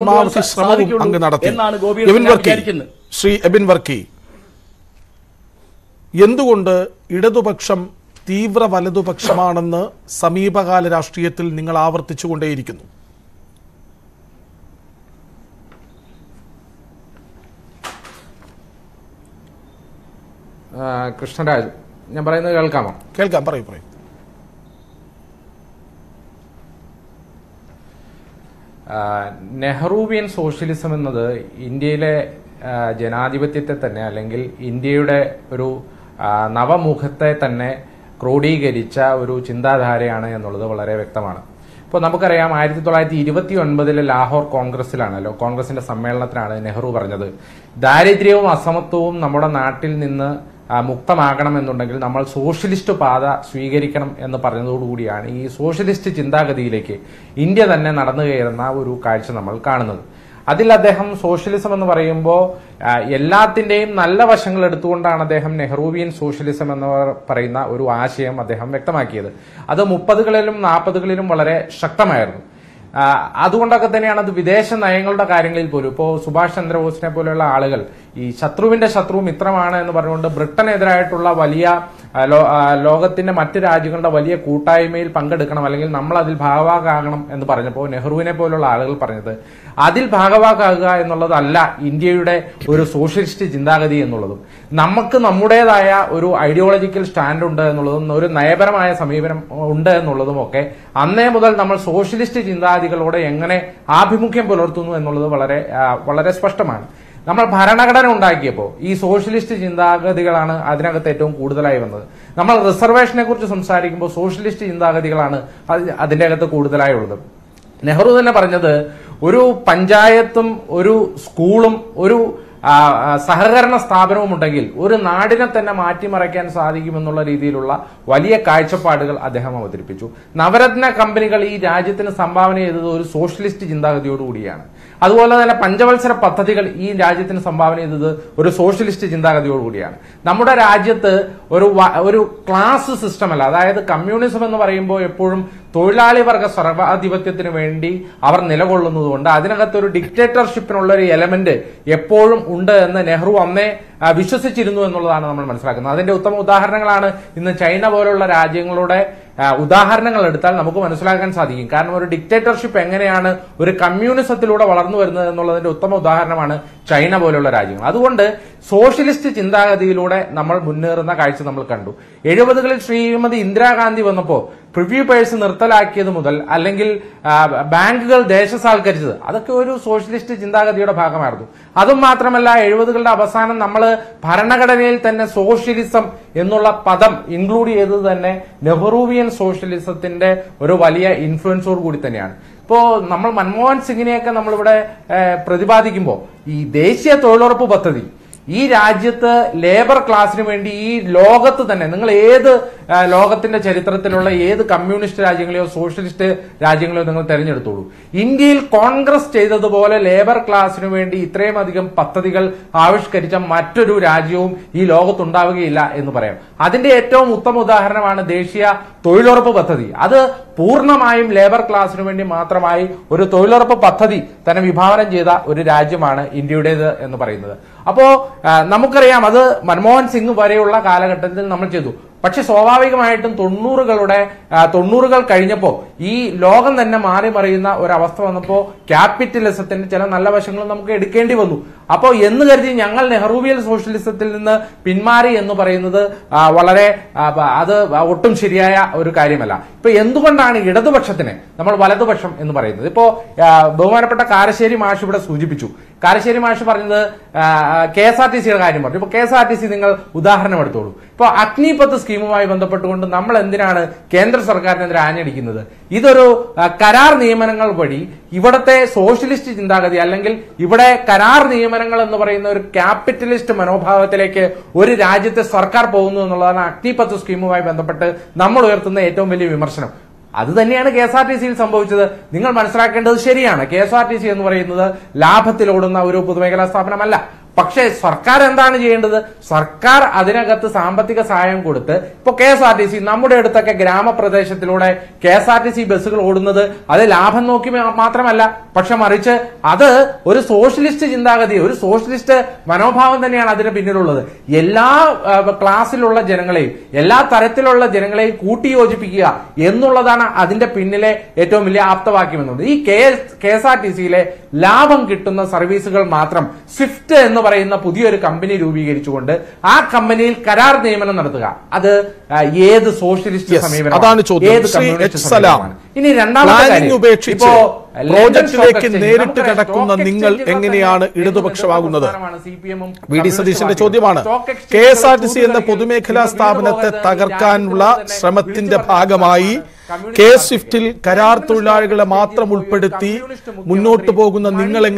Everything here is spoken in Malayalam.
പരമാവധി കൊണ്ടുവരാൻ ശ്രമവും സാധിക്കുള്ളൂ അങ്ങ് നടത്തി എന്നാണ് ഗോപിയുടെ എബിൻ ഞാൻ വർക്കി വിചാരിക്കുന്നത്. ശ്രീ എബിൻ വർക്കി എന്തുകൊണ്ട് ഇടതുപക്ഷം തീവ്ര വലതുപക്ഷമാണെന്ന് സമീപകാല രാഷ്ട്രീയത്തിൽ നിങ്ങൾ ആവർത്തിച്ചുകൊണ്ടേയിരിക്കുന്നു ആ, കൃഷ്ണരാജ് ഞാൻ പറയുന്നത് കേൾക്കാമോ കേൾക്കാം പറയൂ പറയൂ ആ, നെഹ്റൂവിയൻ സോഷ്യലിസം എന്നത് ഇന്ത്യയിലെ ആ, ജനാധിപത്യത്തെ തന്നെ അല്ലെങ്കിൽ ഇന്ത്യയുടെ ഒരു ആ, നവമുഖത്തെ തന്നെ ക്രോഡീകരിച്ച ഒരു ചിന്താധാരയാണ് എന്നുള്ളത് വളരെ വ്യക്തമാണ് ഇപ്പോൾ നമുക്കറിയാം ആയിരത്തി തൊള്ളായിരത്തി ഇരുപത്തി ഒൻപതിലെ ലാഹോർ കോൺഗ്രസിലാണല്ലോ കോൺഗ്രസിന്റെ സമ്മേളനത്തിലാണ് നെഹ്റു പറഞ്ഞത് ദാരിദ്ര്യവും അസമത്വവും നമ്മുടെ നാട്ടിൽ നിന്ന് ആ, മുക്തമാകണമെന്നുണ്ടെങ്കിൽ നമ്മൾ സോഷ്യലിസ്റ്റ് പാത സ്വീകരിക്കണം എന്ന് പറഞ്ഞതോടുകൂടിയാണ് ഈ സോഷ്യലിസ്റ്റ് ചിന്താഗതിയിലേക്ക് ഇന്ത്യ തന്നെ നടന്നു കയറുന്ന ഒരു കാഴ്ച നമ്മൾ കാണുന്നത് അതിൽ അദ്ദേഹം സോഷ്യലിസം എന്ന് പറയുമ്പോൾ ആ, എല്ലാത്തിന്റെയും നല്ല വശങ്ങൾ എടുത്തുകൊണ്ടാണ് അദ്ദേഹം നെഹ്റൂവിയൻ സോഷ്യലിസം എന്ന് പറയുന്ന ഒരു ആശയം അദ്ദേഹം വ്യക്തമാക്കിയത് അത് മുപ്പതുകളിലും നാൽപ്പതുകളിലും വളരെ ശക്തമായിരുന്നു ആ, അതുകൊണ്ടൊക്കെ തന്നെയാണ് അത് വിദേശ നയങ്ങളുടെ കാര്യങ്ങളിൽ പോലും ഇപ്പോൾ സുഭാഷ് ചന്ദ്രബോസിനെ പോലെയുള്ള ആളുകൾ ഈ ശത്രുവിന്റെ ശത്രു മിത്രമാണ് എന്ന് പറഞ്ഞുകൊണ്ട് ബ്രിട്ടനെതിരായിട്ടുള്ള വലിയ ആ, ലോ- ആ, ലോകത്തിന്റെ മറ്റ് രാജ്യങ്ങളുടെ വലിയ കൂട്ടായ്മയിൽ പങ്കെടുക്കണം അല്ലെങ്കിൽ നമ്മൾ അതിൽ ഭാഗവാക്കാകണം എന്ന് പറഞ്ഞപ്പോൾ നെഹ്റുവിനെ പോലുള്ള ആളുകൾ പറഞ്ഞത് അതിൽ ഭാഗവാക്കാകുക എന്നുള്ളതല്ല ഇന്ത്യയുടെ ഒരു സോഷ്യലിസ്റ്റ് ചിന്താഗതി എന്നുള്ളതും നമുക്ക് നമ്മുടേതായ ഒരു ഐഡിയോളജിക്കൽ സ്റ്റാൻഡ് ഉണ്ട് എന്നുള്ളതും ഒരു നയപരമായ സമീപനം ഉണ്ട് എന്നുള്ളതും ഒക്കെ അന്നേ മുതൽ നമ്മൾ സോഷ്യലിസ്റ്റ് ചിന്താഗതികളോട് എങ്ങനെ ആഭിമുഖ്യം പുലർത്തുന്നു എന്നുള്ളത് വളരെ ആ, വളരെ സ്പഷ്ടമാണ് നമ്മൾ ഭരണഘടന ഉണ്ടാക്കിയപ്പോൾ ഈ സോഷ്യലിസ്റ്റ് ചിന്താഗതികളാണ് അതിനകത്ത് ഏറ്റവും കൂടുതലായി വന്നത് നമ്മൾ റിസർവേഷനെ കുറിച്ച് സംസാരിക്കുമ്പോൾ സോഷ്യലിസ്റ്റ് ചിന്താഗതികളാണ് അത് അതിന്റെ അകത്ത് കൂടുതലായി ഉള്ളത് നെഹ്റു തന്നെ പറഞ്ഞത് ഒരു പഞ്ചായത്തും ഒരു സ്കൂളും ഒരു ആ, ആ, സഹകരണ സ്ഥാപനവും ഉണ്ടെങ്കിൽ ഒരു നാടിനെ തന്നെ മാറ്റിമറിക്കാൻ സാധിക്കുമെന്നുള്ള രീതിയിലുള്ള വലിയ കാഴ്ചപ്പാടുകൾ അദ്ദേഹം അവതരിപ്പിച്ചു നവരത്ന കമ്പനികൾ ഈ രാജ്യത്തിന് സംഭാവന ചെയ്തത് ഒരു സോഷ്യലിസ്റ്റ് ചിന്താഗതിയോടുകൂടിയാണ് അതുപോലെ തന്നെ പഞ്ചവത്സര പദ്ധതികൾ ഈ രാജ്യത്തിന് സംഭാവന ചെയ്തത് ഒരു സോഷ്യലിസ്റ്റ് ചിന്താഗതിയോടുകൂടിയാണ് നമ്മുടെ രാജ്യത്ത് ഒരു വ- ഒരു ക്ലാസ് സിസ്റ്റം അല്ല അതായത് കമ്മ്യൂണിസം എന്ന് പറയുമ്പോൾ എപ്പോഴും തൊഴിലാളി വർഗ സർവാധിപത്യത്തിന് വേണ്ടി അവർ നിലകൊള്ളുന്നതുകൊണ്ട് അതിനകത്ത് ഒരു ഡിക്റ്റേറ്റർഷിപ്പിനുള്ള ഒരു എലമെന്റ് എപ്പോഴും ഉണ്ട് എന്ന് നെഹ്റു അന്നേ ആ, വിശ്വസിച്ചിരുന്നു എന്നുള്ളതാണ് നമ്മൾ മനസ്സിലാക്കുന്നത് അതിന്റെ ഉത്തമ ഉദാഹരണങ്ങളാണ് ഇന്ന് ചൈന പോലുള്ള രാജ്യങ്ങളുടെ ആ, ഉദാഹരണങ്ങൾ എടുത്താൽ നമുക്ക് മനസ്സിലാക്കാൻ സാധിക്കും കാരണം ഒരു ഡിക്റ്റേറ്റർഷിപ്പ് എങ്ങനെയാണ് ഒരു കമ്മ്യൂണിസത്തിലൂടെ വളർന്നു വരുന്നത് എന്നുള്ളതിന്റെ ഉത്തമ ഉദാഹരണമാണ് ചൈന പോലുള്ള രാജ്യങ്ങൾ അതുകൊണ്ട് സോഷ്യലിസ്റ്റ് ചിന്താഗതിയിലൂടെ നമ്മൾ മുന്നേറുന്ന കാഴ്ച നമ്മൾ കണ്ടു എഴുപതുകളിൽ ശ്രീമതി ഇന്ദിരാഗാന്ധി വന്നപ്പോൾ പ്രിവ്യൂ പേഴ്സ് നിർത്തലാക്കിയത് മുതൽ അല്ലെങ്കിൽ ആ, ബാങ്കുകൾ ദേശസാൽക്കരിച്ചത് അതൊക്കെ ഒരു സോഷ്യലിസ്റ്റ് ചിന്താഗതിയുടെ ഭാഗമായിരുന്നു അതും മാത്രമല്ല എഴുപതുകളുടെ അവസാനം നമ്മൾ ഭരണഘടനയിൽ തന്നെ സോഷ്യലിസം എന്നുള്ള പദം ഇൻക്ലൂഡ് ചെയ്തത് തന്നെ നെഹ്റുവിയൻ സോഷ്യലിസത്തിന്റെ ഒരു വലിയ ഇൻഫ്ലുവൻസോട് കൂടി തന്നെയാണ് ഇപ്പോ നമ്മൾ മൻമോഹൻ സിംഗിനെയൊക്കെ നമ്മളിവിടെ ഏഹ്, പ്രതിപാദിക്കുമ്പോൾ ഈ ദേശീയ തൊഴിലുറപ്പ് പദ്ധതി ഈ രാജ്യത്ത് ലേബർ ക്ലാസ്സിന് വേണ്ടി ഈ ലോകത്ത് തന്നെ നിങ്ങൾ ഏത് ആ, ലോകത്തിന്റെ ചരിത്രത്തിലുള്ള ഏത് കമ്മ്യൂണിസ്റ്റ് രാജ്യങ്ങളെയോ സോഷ്യലിസ്റ്റ് രാജ്യങ്ങളെയോ നിങ്ങൾ തെരഞ്ഞെടുത്തോളൂ ഇന്ത്യയിൽ കോൺഗ്രസ് ചെയ്തതുപോലെ ലേബർ ക്ലാസ്സിന് വേണ്ടി ഇത്രയും അധികം പദ്ധതികൾ ആവിഷ്കരിച്ച മറ്റൊരു രാജ്യവും ഈ ലോകത്തുണ്ടാവുകയില്ല എന്ന് പറയാം അതിന്റെ ഏറ്റവും ഉത്തമ ഉദാഹരണമാണ് ദേശീയ തൊഴിലുറപ്പ് പദ്ധതി അത് പൂർണ്ണമായും ലേബർ ക്ലാസ്സിന് വേണ്ടി മാത്രമായി ഒരു തൊഴിലുറപ്പ് പദ്ധതി തന്നെ വിഭാവനം ചെയ്ത ഒരു രാജ്യമാണ് ഇന്ത്യയുടേത് എന്ന് പറയുന്നത് അപ്പോ ആ, നമുക്കറിയാം അത് മൻമോഹൻ സിംഗ് വരെയുള്ള കാലഘട്ടത്തിൽ നമ്മൾ ചെയ്തു പക്ഷെ സ്വാഭാവികമായിട്ടും തൊണ്ണൂറുകളുടെ ആ, തൊണ്ണൂറുകൾ കഴിഞ്ഞപ്പോൾ ഈ ലോകം തന്നെ മാറി മറിയുന്ന ഒരവസ്ഥ വന്നപ്പോൾ ക്യാപിറ്റലിസത്തിന്റെ ചില നല്ല വശങ്ങളും നമുക്ക് എടുക്കേണ്ടി വന്നു അപ്പോൾ എന്ന് കരുതി ഞങ്ങൾ നെഹ്റുവിയൽ സോഷ്യലിസത്തിൽ നിന്ന് പിന്മാറി എന്ന് പറയുന്നത് ആ, വളരെ ആ, ബ- അത് ഒട്ടും ശരിയായ ഒരു കാര്യമല്ല ഇപ്പൊ എന്തുകൊണ്ടാണ് ഇടതുപക്ഷത്തിന് നമ്മൾ വലതുപക്ഷം എന്ന് പറയുന്നത് ഇപ്പോ ആ, ബഹുമാനപ്പെട്ട കാരശ്ശേരി മാഷ് ഇവിടെ സൂചിപ്പിച്ചു കാരശ്ശേരി മാഷ് പറഞ്ഞത് കെ എസ് ആർ ടി സിയുടെ കാര്യം പറഞ്ഞു ഇപ്പൊ K S R T C നിങ്ങൾ ഉദാഹരണം എടുത്തോളൂ ഇപ്പൊ അഗ്നിപത്ത് സ്കീമുമായി ബന്ധപ്പെട്ടുകൊണ്ട് നമ്മൾ എന്തിനാണ് കേന്ദ്ര സർക്കാരിനെതിരെ ആഞ്ഞടിക്കുന്നത് ഇതൊരു ആ, കരാർ നിയമനങ്ങൾ വഴി ഇവിടത്തെ സോഷ്യലിസ്റ്റ് ചിന്താഗതി അല്ലെങ്കിൽ ഇവിടെ കരാർ നിയമനങ്ങൾ എന്ന് പറയുന്ന ഒരു ക്യാപിറ്റലിസ്റ്റ് മനോഭാവത്തിലേക്ക് ഒരു രാജ്യത്തെ സർക്കാർ പോകുന്നു എന്നുള്ളതാണ് അഗ്നിപത്ത് സ്കീമുമായി ബന്ധപ്പെട്ട് നമ്മൾ ഉയർത്തുന്ന ഏറ്റവും വലിയ വിമർശനം അത് തന്നെയാണ് കെ എസ് ആർ ടി സിയിൽ സംഭവിച്ചത് നിങ്ങൾ മനസ്സിലാക്കേണ്ടത് ശരിയാണ് K S R T C എന്ന് പറയുന്നത് ലാഭത്തിലോടുന്ന ഒരു പൊതുമേഖലാ സ്ഥാപനമല്ല പക്ഷേ സർക്കാർ എന്താണ് ചെയ്യേണ്ടത് സർക്കാർ അതിനകത്ത് സാമ്പത്തിക സഹായം കൊടുത്ത് ഇപ്പൊ K S R T C നമ്മുടെ അടുത്തൊക്കെ ഗ്രാമപ്രദേശത്തിലൂടെ K S R T C ബസ്സുകൾ ഓടുന്നത് അത് ലാഭം നോക്കി മാ- മാത്രമല്ല പക്ഷെ മറിച്ച് അത് ഒരു സോഷ്യലിസ്റ്റ് ചിന്താഗതി ഒരു സോഷ്യലിസ്റ്റ് മനോഭാവം തന്നെയാണ് അതിന് പിന്നിലുള്ളത് എല്ലാ ആ, ക്ലാസ്സിലുള്ള ജനങ്ങളെയും എല്ലാ തരത്തിലുള്ള ജനങ്ങളെയും കൂട്ടിയോജിപ്പിക്കുക എന്നുള്ളതാണ് അതിന്റെ പിന്നിലെ ഏറ്റവും വലിയ ആപ്തവാക്യം എന്നുള്ളത് ഈ K K S R T സിയിലെ ലാഭം കിട്ടുന്ന സർവീസുകൾ മാത്രം സ്വിഫ്റ്റ് എന്ന് പറയുന്ന പുതിയൊരു കമ്പനി രൂപീകരിച്ചുകൊണ്ട് ആ കമ്പനിയിൽ കരാർ നിയമനം നടത്തുക അത് ആ, ഏത് സോഷ്യലിസ്റ്റ് Yes, സമീപനമാണ്? അതാണ് ചോദ്യം. ഏത് ശ്രീ കമ്മ്യൂണിസ്റ്റ് എച്ച് സലാം. സമീപനമാണ്? ഇനി രണ്ടാമത്തെ പ്ലാനിംഗ് കാര്യം ഉപേക്ഷിച്ച് ഇപ്പോ ലണ്ടൻ പ്രോജക്റ്റിലേക്ക് സ്റ്റോക്ക് എക്സ്ചേഞ്ച്, നേരിട്ട് നമുക്കറിയാം, കടക്കുന്ന സ്റ്റോക്ക് നിങ്ങൾ എക്സ്ചേഞ്ചുകൾ എങ്ങനെയാണ് തന്നെ ഇടതുപക്ഷമാകുന്നത് പ്രധാനമാണ് CPM ഉം വി ഡി സതീശന്റെ കമ്മ്യൂണിസ്റ്റ് ചോദ്യമാണ് സ്റ്റോക്ക് കെ എക്സ്ചേഞ്ചുകൾ എസ് ആർ ടി സി എന്ന കൂടുതൽ പൊതുമേഖലാ വീണ്ടും സ്ഥാപനത്തെ വീണ്ടും തകർക്കാനുള്ള രാജ്യത്ത് തന്നെ ശ്രമത്തിന്റെ വിളിച്ചു ഭാഗമായി കമ്മ്യൂണിസ്റ്റ് കെ പാർട്ടി, സ്വിഫ്റ്റിൽ കരാർ തൊഴിലാളികളെ മാത്രം ഉൾപ്പെടുത്തി മുന്നോട്ട് പോകുന്ന നിങ്ങൾ എങ്ങനെ